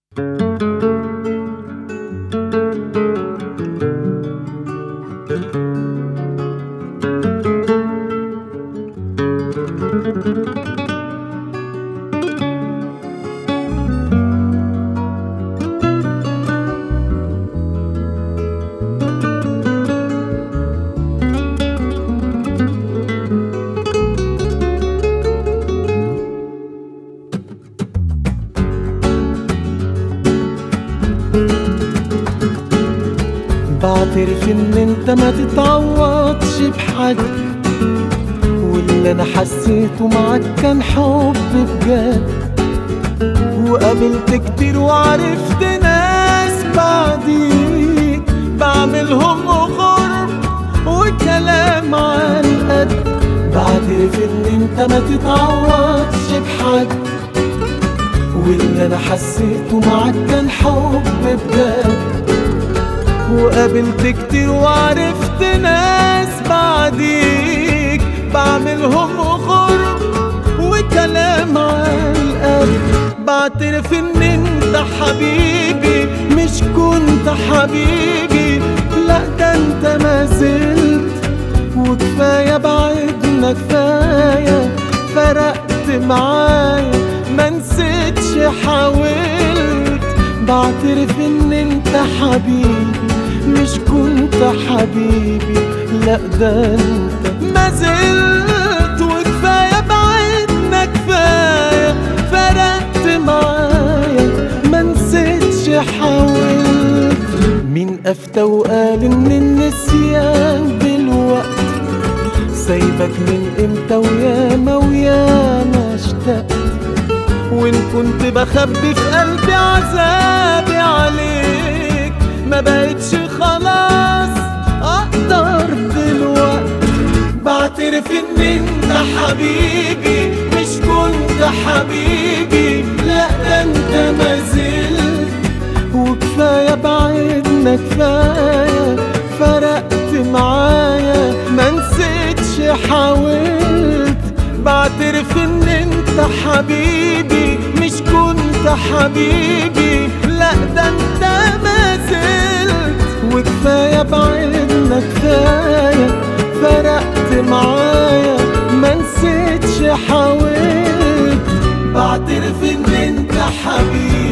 بعترف ان انت ما تتعوضش بحد واللي انا حسيته معاك كان حب بجد وقابلت كتير وعرفت ناس بعديك بعملهم غرب وكلام عن قد بعترف ان انت ما تتعوضش بحد واللي انا حسيته معاك كان حب بجد وقابلت كتير وعرفت ناس بعديك بعملهم غرب وكلام على القلب بعترف ان انت حبيبي مش كنت حبيبي لا ده انت ما زلت وكفايه بعدنا كفايه فرقت معايا ما نسيتش حاولت بعترف ان انت حبيبي مش كنت حبيبي لا ده انت ما زلت وكفايه بعدنا كفايه فرقت معايا ما نسيتش حاولت مين افتى وقال ان النسيان بالوقت سايبك من امتى وياما وياما اشتقت وان كنت بخبي في قلبي عذابي عليك ما بقتش خلاص اقدر دلوقتي بعترف ان انت حبيبي مش كنت حبيبي لا ده انت ما زلت وكفايه بعدنا كفايه فرقت معايا ما نسيتش حاولت بعترف ان انت حبيبي مش كنت حبيبي لا ده انت ما زلت وكفايه بعدنا كفايه فرقت معايا ما نسيتش حاولت بعترف ان انت حبيبي